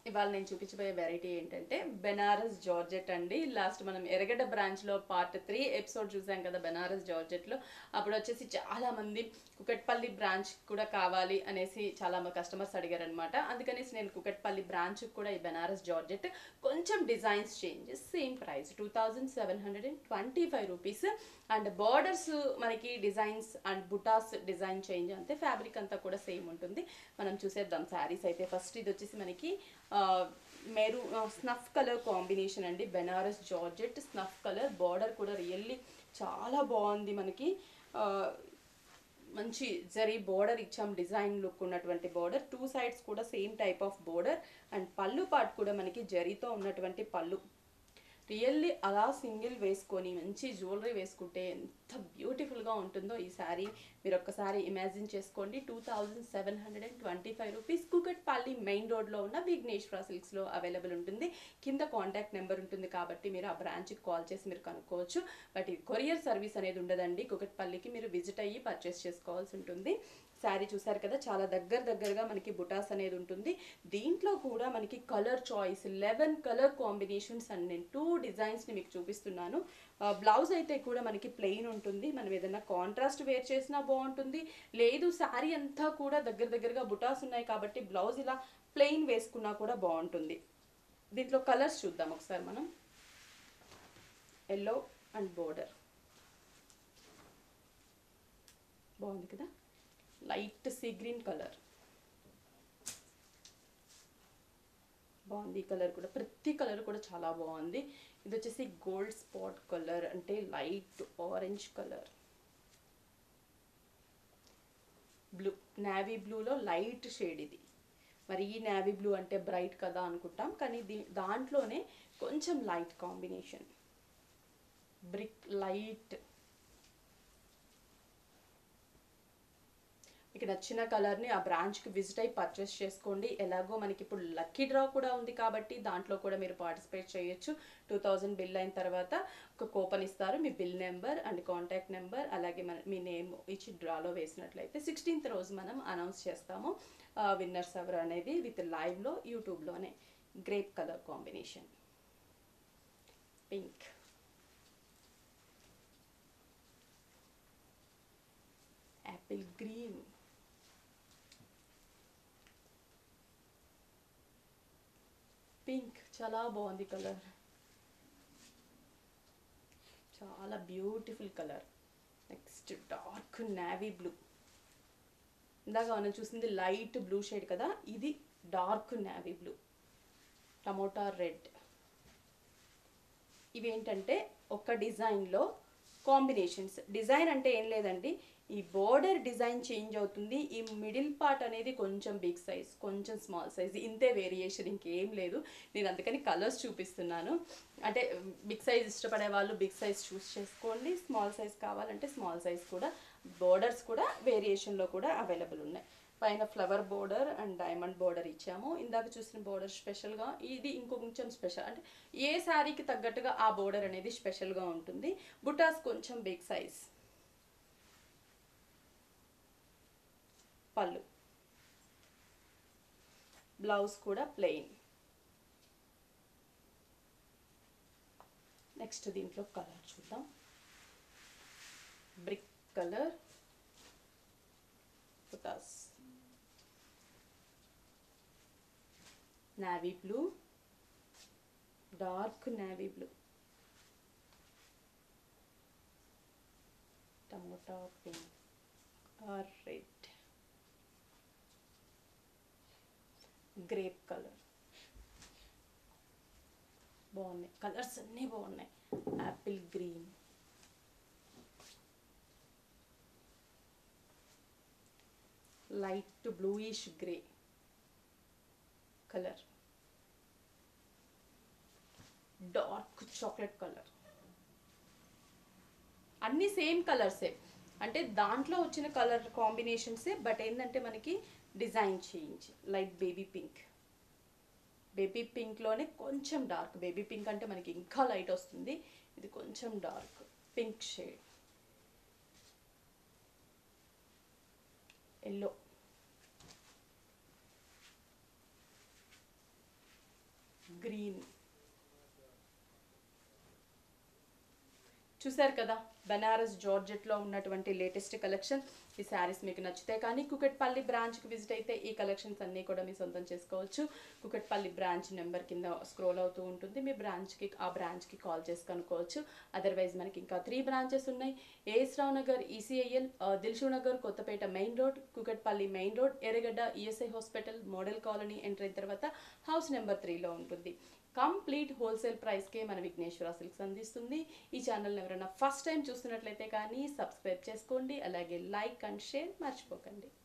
ఇవాళ నేను చూపించబోయే వెరైటీ ఏంటంటే బెనారస్ జార్జెట్ అండి లాస్ట్ మనం ఎరగడ్డ బ్రాంచ్లో పార్ట్ త్రీ ఎపిసోడ్ చూసాం కదా బెనారస్ జార్జెట్లో అప్పుడు వచ్చేసి చాలా మంది కుకట్పల్లి బ్రాంచ్ కూడా కావాలి అనేసి చాలా కస్టమర్స్ అడిగారు అనమాట అందుకనేసి నేను కుకట్పల్లి బ్రాంచ్ కూడా ఈ బెనారస్ జార్జెట్ కొంచెం designs changes same price two thousand seven hundred and twenty five rupees and borders మనకి designs and butas design change అంతే ఫ్యాబ్రిక్ అంతా కూడా సేమ్ ఉంటుంది మనం చూసేద్దాం శారీస్ అయితే ఫస్ట్ ఇది వచ్చేసి మనకి మెరు స్నఫ్ కలర్ కాంబినేషన్ అండి Banaras georgette snuff colour border కూడా రియల్లీ చాలా బాగుంది మనకి ఆ, మంచి జరీ బోర్డర్ ఇచ్చాం డిజైన్ లుక్ ఉన్నటువంటి బోర్డర్ టూ సైడ్స్ కూడా same type of border and pallu part కూడా మనకి జరీతో ఉన్నటువంటి పళ్ళు రియల్లీ అలా సింగిల్ వేసుకొని మంచి జ్యువెలరీ వేసుకుంటే ఎంత బ్యూటిఫుల్గా ఉంటుందో ఈ శారీ మీరు ఒక్కసారి ఇమాజిన్ చేసుకోండి two thousand seven hundred and twenty five rupees Kukatpally main రోడ్లో ఉన్న విఘ్నేశ్వర సిల్క్స్లో అవైలబుల్ ఉంటుంది కింద కాంటాక్ట్ నెంబర్ ఉంటుంది కాబట్టి మీరు ఆ బ్రాంచ్కి కాల్ చేసి మీరు కనుక్కోవచ్చు బట్ ఈ కొరియర్ సర్వీస్ అనేది ఉండదండి కుకట్పల్లికి మీరు విజిట్ అయ్యి పర్చేస్ చేసుకోవాల్సి ఉంటుంది శారీ చూసారు కదా చాలా దగ్గర దగ్గరగా మనకి బుటాస్ అనేది ఉంటుంది దీంట్లో కూడా మనకి colour choice eleven colour combinations and నేను టూ డిజైన్స్ని మీకు చూపిస్తున్నాను బ్లౌజ్ అయితే కూడా మనకి ప్లెయిన్ ఉంటుంది మనం ఏదైనా కాంట్రాస్ట్ వేర్ చేసినా బాగుంటుంది లేదు శారీ అంతా కూడా దగ్గర దగ్గరగా బుటాస్ ఉన్నాయి కాబట్టి బ్లౌజ్ ఇలా ప్లెయిన్ వేసుకున్నా కూడా బాగుంటుంది దీంట్లో కలర్స్ చూద్దాం ఒకసారి మనం ఎల్లో అండ్ బోర్డర్ బాగుంది కదా లైట్ సీ గ్రీన్ కలర్ బాగుంది ఈ కలర్ కూడా ప్రతి కలర్ కూడా చాలా బాగుంది ఇది వచ్చేసి గోల్డ్ స్పాట్ కలర్ అంటే light orange colour blue navy బ్లూలో లైట్ షేడ్ ఇది మరి ఈ నావీ బ్లూ అంటే బ్రైట్ కదా అనుకుంటాం కానీ దీ దాంట్లోనే కొంచెం లైట్ కాంబినేషన్ బ్రిక్ లైట్ మీకు నచ్చిన కలర్ని ఆ బ్రాంచ్కి విజిట్ అయ్యి పర్చేస్ చేసుకోండి ఎలాగో మనకి ఇప్పుడు లక్కీ డ్రా కూడా ఉంది కాబట్టి దాంట్లో కూడా మీరు పార్టిసిపేట్ చేయొచ్చు టూ థౌజండ్ బిల్ అయిన తర్వాత ఒక కూపన్ ఇస్తారు మీ bill number and contact number అలాగే మన మీ నేమ్ ఇచ్చి డ్రాలో వేసినట్లయితే సిక్స్టీన్త్ రోజు మనం అనౌన్స్ చేస్తాము విన్నర్స్ ఎవరు అనేది విత్ లైవ్లో యూట్యూబ్లోనే grape colour combination pink apple green pink చాలా బాగుంది కలర్ చాలా beautiful colour next dark navy blue ఇందాక మనం చూసింది లైట్ బ్లూ షేడ్ కదా ఇది dark navy blue tomato red ఇవేంటంటే ఒక డిజైన్లో కాంబినేషన్స్ డిజైన్ అంటే ఏం లేదండి ఈ బోర్డర్ డిజైన్ చేంజ్ అవుతుంది ఈ మిడిల్ పార్ట్ అనేది కొంచెం బిగ్ సైజ్ కొంచెం స్మాల్ సైజ్ ఇంతే వేరియేషన్ ఇంకేం లేదు నేను అందుకని కలర్స్ చూపిస్తున్నాను అంటే బిగ్ సైజ్ ఇష్టపడే వాళ్ళు బిగ్ సైజ్ చూస్ చేసుకోండి స్మాల్ సైజ్ కావాలంటే స్మాల్ సైజ్ కూడా బోర్డర్స్ కూడా వేరియేషన్లో కూడా అవైలబుల్ ఉన్నాయి పైన flower border and diamond border ఇచ్చాము ఇందాక చూసిన బోర్డర్ స్పెషల్గా ఇది ఇంకొంచెం స్పెషల్ అంటే ఏ శారీకి తగ్గట్టుగా ఆ బోర్డర్ అనేది స్పెషల్గా ఉంటుంది బుటాస్ కొంచెం బిగ్ సైజ్ పళ్ళు బ్లౌజ్ కూడా ప్లెయిన్ నెక్స్ట్ దీంట్లో కలర్ చూద్దాం బ్రిక్ కలర్ బుటాస్ navy blue dark navy blue tomato pink or red grape colour బాగున్నాయి కలర్స్ అన్నీ బాగున్నాయి apple green light bluish grey colour dark chocolate colour అన్ని సేమ్ కలర్సే అంటే దాంట్లో వచ్చిన కలర్ కాంబినేషన్సే బట్ ఏంటంటే మనకి design change light baby pink baby పింక్లోనే కొంచెం డార్క్ బేబీ పింక్ అంటే మనకి ఇంకా లైట్ వస్తుంది ఇది కొంచెం dark pink shade yellow green చూసారు కదా బనారస్ జార్జెట్లో ఉన్నటువంటి లేటెస్ట్ కలెక్షన్ ఈ శారీస్ మీకు నచ్చితే కానీ కుకట్పల్లి బ్రాంచ్కి విజిట్ అయితే ఈ కలెక్షన్స్ అన్నీ కూడా మీ సొంతం చేసుకోవచ్చు కుకట్పల్లి బ్రాంచ్ నెంబర్ కింద స్క్రోల్ అవుతూ ఉంటుంది మీ బ్రాంచ్కి ఆ బ్రాంచ్కి కాల్ చేసి కనుక్కోవచ్చు అదర్వైజ్ మనకి ఇంకా త్రీ బ్రాంచెస్ ఉన్నాయి AS Rao Nagar ECIL Dilsukh Nagar Kothapet main road Kukatpally main road Erragadda ESI hospital model colony enter అయిన తర్వాత హౌస్ నెంబర్ త్రీలో ఉంటుంది కంప్లీట్ హోల్సేల్ ప్రైస్కే మన విఘ్నేశ్వర సిల్క్స్ అందిస్తుంది ఈ ఛానల్ని ఎవరైనా ఫస్ట్ టైం చూస్తున్నట్లయితే కానీ సబ్స్క్రైబ్ చేసుకోండి అలాగే లైక్ అండ్ షేర్ మర్చిపోకండి